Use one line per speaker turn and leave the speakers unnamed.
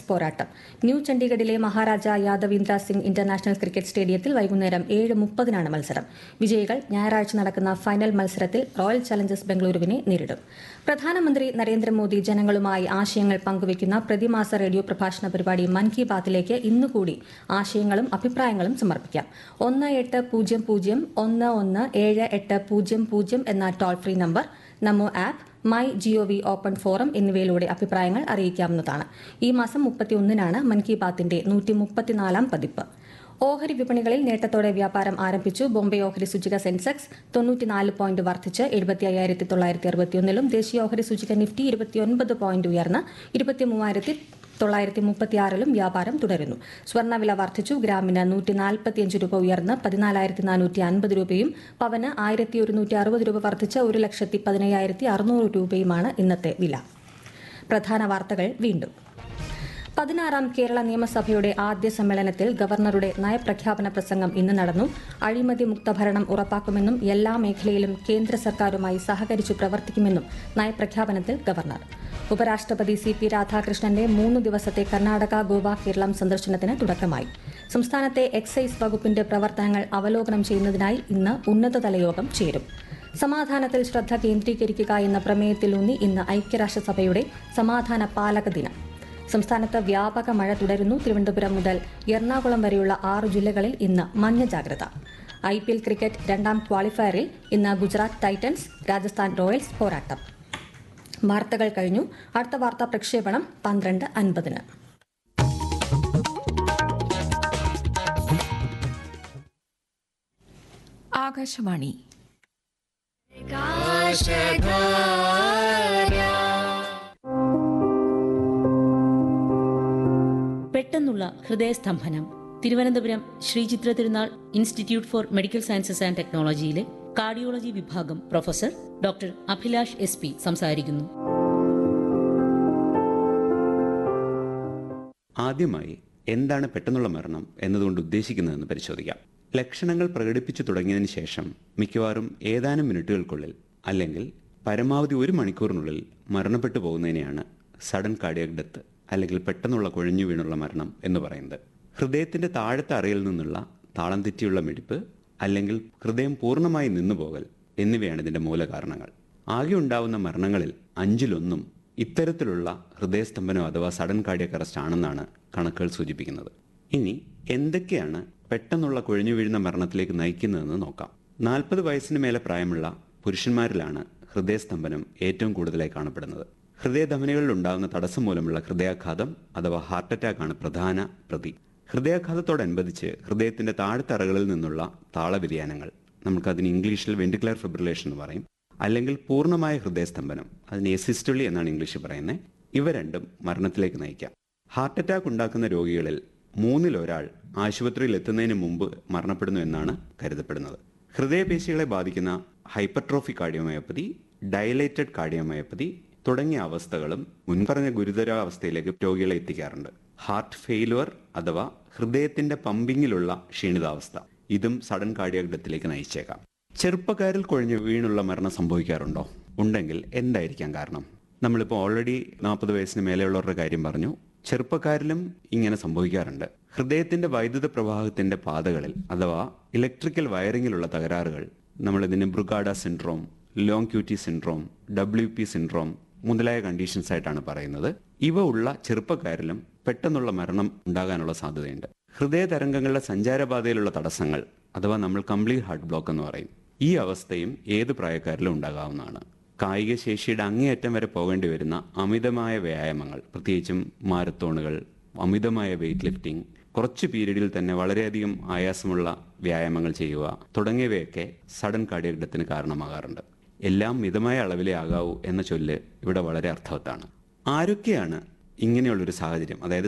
പോരാട്ടം ന്യൂ ചണ്ഡീഗഡിലെ Maharaja Yadavindra Singh international cricket സ്റ്റേഡിയത്തിൽ വൈകുന്നേരം ഏഴ് മുപ്പതിനാണ് മത്സരം വിജയികൾ ഞായറാഴ്ച നടക്കുന്ന ഫൈനൽ മത്സരത്തിൽ റോയൽ ചലഞ്ചേഴ്സ് ബംഗളൂരുവിനെ നേരിടും പ്രധാനമന്ത്രി നരേന്ദ്രമോദി ജനങ്ങളുമായി ആശയങ്ങൾ പങ്കുവയ്ക്കുന്ന പ്രതിമാസ റേഡിയോ പ്രഭാഷണ പരിപാടി മൻ കി ബാത്തിലേക്ക് ഇന്നുകൂടി ആശയങ്ങളും അഭിപ്രായങ്ങളും സമർപ്പിക്കാം ഒന്ന് എട്ട് പൂജ്യം പൂജ്യം ഒന്ന് ഒന്ന് ഏഴ് എട്ട് പൂജ്യം പൂജ്യം എന്ന toll free number NaMo app my gov open forum എന്നിവയിലൂടെ അഭിപ്രായങ്ങൾ അറിയിക്കാവുന്നതാണ് ഈ മാസം മുപ്പത്തിയൊന്നിനാണ് മൻ കി ബാത്തിന്റെ നൂറ്റി മുപ്പത്തിനാലാം പതിപ്പ് ഓഹരി വിപണികളിൽ നേട്ടത്തോടെ വ്യാപാരം ആരംഭിച്ചു ബോംബെ ഓഹരി സൂചിക സെൻസെക്സ് തൊണ്ണൂറ്റിനാല് പോയിന്റ് വർദ്ധിച്ച് എഴുപത്തി അയ്യായിരത്തി തൊള്ളായിരത്തി അറുപത്തിയൊന്നിലും ദേശീയ ഓഹരി സൂചിക നിഫ്റ്റി ഇരുപത്തിയൊൻപത് പോയിന്റ് ഉയർന്ന് ഇരുപത്തി മൂവായിരത്തി തൊള്ളായിരത്തി മുപ്പത്തിയാറിലും വ്യാപാരം തുടരുന്നു സ്വർണ്ണവില വർദ്ധിച്ചു ഗ്രാമിന് നൂറ്റി നാൽപ്പത്തിയഞ്ച് രൂപ ഉയർന്ന് പതിനാലായിരത്തി നാനൂറ്റി അൻപത് രൂപയും പവന് ആയിരത്തി ഒരുന്നൂറ്റി അറുപത് രൂപ വർദ്ധിച്ച് ഒരു ലക്ഷത്തി പതിനയ്യായിരത്തി അറുന്നൂറ് രൂപയുമാണ് ഇന്നത്തെ വില പ്രധാന വാർത്തകൾ വീണ്ടും പതിനാറാം കേരള നിയമസഭയുടെ ആദ്യ സമ്മേളനത്തിൽ ഗവർണറുടെ നയപ്രഖ്യാപന പ്രസംഗം ഇന്ന് നടന്നു അഴിമതി മുക്ത ഭരണം ഉറപ്പാക്കുമെന്നും എല്ലാ മേഖലയിലും കേന്ദ്ര സർക്കാരുമായി സഹകരിച്ചു പ്രവർത്തിക്കുമെന്നും നയപ്രഖ്യാപനത്തിൽ ഗവർണർ ഉപരാഷ്ട്രപതി സി പി രാധാകൃഷ്ണന്റെ മൂന്ന് ദിവസത്തെ കർണാടക ഗോവ കേരളം സന്ദർശനത്തിന് തുടക്കമായി സംസ്ഥാനത്തെ എക്സൈസ് വകുപ്പിന്റെ പ്രവർത്തനങ്ങൾ അവലോകനം ചെയ്യുന്നതിനായി ഇന്ന് ഉന്നതതല യോഗം ചേരും സമാധാനത്തിൽ ശ്രദ്ധ കേന്ദ്രീകരിക്കുക എന്ന പ്രമേയത്തിലൂന്നി ഇന്ന് ഐക്യരാഷ്ട്രസഭയുടെ സമാധാന പാലക ദിനം സംസ്ഥാനത്ത് വ്യാപക മഴ തുടരുന്നു തിരുവനന്തപുരം മുതൽ എറണാകുളം വരെയുള്ള ആറ് ജില്ലകളിൽ ഇന്ന് മഞ്ഞ ജാഗ്രത ഐ പി എൽ ക്രിക്കറ്റ് രണ്ടാം ക്വാളിഫയറിൽ ഇന്ന് ഗുജറാത്ത് ടൈറ്റൻസ് രാജസ്ഥാൻ റോയൽസ് പോരാട്ടം വാർത്തകൾ കഴിഞ്ഞു അടുത്ത വാർത്താ പ്രക്ഷേപണം പന്ത്രണ്ട് അൻപതിന്
ആകാശവാണി
പെട്ടെന്നുള്ള ഹൃദയസ്തംഭനം തിരുവനന്തപുരം ശ്രീചിത്ര തിരുനാൾ institute four medical sciences and ടെക്നോളജിയിലെ cardiology വിഭാഗം professor doctor Abhilash S P സംസാരിക്കുന്നു
ആദ്യമായി എന്താണ് പെട്ടെന്നുള്ള മരണം എന്നതുകൊണ്ട് ഉദ്ദേശിക്കുന്നതെന്ന് പരിശോധിക്കാം ലക്ഷണങ്ങൾ പ്രകടിപ്പിച്ചു തുടങ്ങിയതിന് ശേഷം മിക്കവാറും ഏതാനും മിനിറ്റുകൾക്കുള്ളിൽ അല്ലെങ്കിൽ പരമാവധി ഒരു മണിക്കൂറിനുള്ളിൽ മരണപ്പെട്ടു പോകുന്നതിനെയാണ് സഡൻ കാർഡിയക് ഡെത്ത് അല്ലെങ്കിൽ പെട്ടെന്നുള്ള കുഴഞ്ഞു വീണുള്ള മരണം എന്ന് പറയുന്നത് ഹൃദയത്തിന്റെ താഴത്തെ അറയിൽ നിന്നുള്ള താളം തെറ്റിയുള്ള മിടിപ്പ് അല്ലെങ്കിൽ ഹൃദയം പൂർണ്ണമായി നിന്നുപോകൽ എന്നിവയാണ് ഇതിന്റെ മൂലകാരണങ്ങൾ ആകെ ഉണ്ടാവുന്ന മരണങ്ങളിൽ അഞ്ചിലൊന്നും ഇത്തരത്തിലുള്ള ഹൃദയസ്തംഭനം അഥവാ സഡൻ കാർഡിയക് അറസ്റ്റ് ആണെന്നാണ് കണക്കുകൾ സൂചിപ്പിക്കുന്നത് ഇനി എന്തൊക്കെയാണ് പെട്ടെന്നുള്ള കുഴഞ്ഞു വീഴുന്ന മരണത്തിലേക്ക് നയിക്കുന്നതെന്ന് നോക്കാം നാൽപ്പത് വയസ്സിന് മേലെ പ്രായമുള്ള പുരുഷന്മാരിലാണ് ഹൃദയസ്തംഭനം ഏറ്റവും കൂടുതലായി കാണപ്പെടുന്നത് ഹൃദയധമനികളിൽ ഉണ്ടാകുന്ന തടസ്സം മൂലമുള്ള ഹൃദയാഘാതം അഥവാ ഹാർട്ട് അറ്റാക്ക് ആണ് പ്രധാന പ്രതി ഹൃദയാഘാതത്തോടനുബന്ധിച്ച് ഹൃദയത്തിന്റെ താഴ്ത്തറകളിൽ നിന്നുള്ള താളവ്യതിയാനങ്ങൾ നമുക്കതിന് ഇംഗ്ലീഷിൽ വെന്റിക്കുലർ ഫിബ്രിലേഷൻ എന്ന് പറയും അല്ലെങ്കിൽ പൂർണ്ണമായ ഹൃദയസ്തംഭനം അതിന് എസിസ്റ്റൊളി എന്നാണ് ഇംഗ്ലീഷിൽ പറയുന്നത് ഇവ രണ്ടും മരണത്തിലേക്ക് നയിക്കാം ഹാർട്ട് അറ്റാക്ക് ഉണ്ടാക്കുന്ന രോഗികളിൽ മൂന്നിൽ ഒരാൾ ആശുപത്രിയിൽ എത്തുന്നതിന് മുമ്പ് മരണപ്പെടുന്നു എന്നാണ് കരുതപ്പെടുന്നത് ഹൃദയപേശികളെ ബാധിക്കുന്ന ഹൈപ്പർട്രോഫി കാർഡിയോമയോപ്പതി ഡയലേറ്റഡ് കാർഡിയോമയോപ്പതി തുടങ്ങിയ അവസ്ഥകളും മുൻപറഞ്ഞ ഗുരുതരാവസ്ഥയിലേക്ക് രോഗികളെ എത്തിക്കാറുണ്ട് ഹാർട്ട് ഫെയിലുവർ അഥവാ ഹൃദയത്തിന്റെ പമ്പിങ്ങിലുള്ള ക്ഷീണിതാവസ്ഥ ഇതും സഡൻ കാർഡിയാക് ഡെത്തിലേക്ക് നയിച്ചേക്കാം ചെറുപ്പക്കാരിൽ കുഴഞ്ഞു വീണുള്ള മരണം സംഭവിക്കാറുണ്ടോ ഉണ്ടെങ്കിൽ എന്തായിരിക്കാം കാരണം നമ്മളിപ്പോൾ ഓൾറെഡി നാൽപ്പത് വയസ്സിന് മേലെയുള്ളവരുടെ കാര്യം പറഞ്ഞു ചെറുപ്പക്കാരിലും ഇങ്ങനെ സംഭവിക്കാറുണ്ട് ഹൃദയത്തിന്റെ വൈദ്യുത പ്രവാഹത്തിന്റെ പാതകളിൽ അഥവാ ഇലക്ട്രിക്കൽ വയറിങ്ങിലുള്ള തകരാറുകൾ നമ്മളിതിന് Brugada syndrome long QT syndrome W P syndrome മുതലായ കണ്ടീഷൻസ് ആയിട്ടാണ് പറയുന്നത് ഇവ ഉള്ള ചെറുപ്പക്കാരിലും പെട്ടെന്നുള്ള മരണം ഉണ്ടാകാനുള്ള സാധ്യതയുണ്ട് ഹൃദയ തരംഗങ്ങളുടെ സഞ്ചാരപാതയിലുള്ള തടസ്സങ്ങൾ അഥവാ നമ്മൾ കംപ്ലീറ്റ് ഹാർട്ട് ബ്ലോക്ക് എന്ന് പറയും ഈ അവസ്ഥയും ഏത് പ്രായക്കാരിലും ഉണ്ടാകാവുന്നതാണ് കായിക ശേഷിയുടെ അങ്ങേയറ്റം വരെ പോകേണ്ടി വരുന്ന അമിതമായ വ്യായാമങ്ങൾ പ്രത്യേകിച്ചും മാരത്തോണുകൾ അമിതമായ വെയിറ്റ് ലിഫ്റ്റിംഗ് കുറച്ച് പീരീഡിൽ തന്നെ വളരെയധികം ആയാസമുള്ള വ്യായാമങ്ങൾ ചെയ്യുക തുടങ്ങിയവയൊക്കെ സഡൻ കാർഡിയക് ഡെത്തിന് കാരണമാകാറുണ്ട് എല്ലാം മിതമായ അളവിലേ ആകാവൂ എന്ന ചൊല്ല് ഇവിടെ വളരെ അർത്ഥവത്താണ് ആരൊക്കെയാണ് ഇങ്ങനെയുള്ളൊരു സാഹചര്യം അതായത്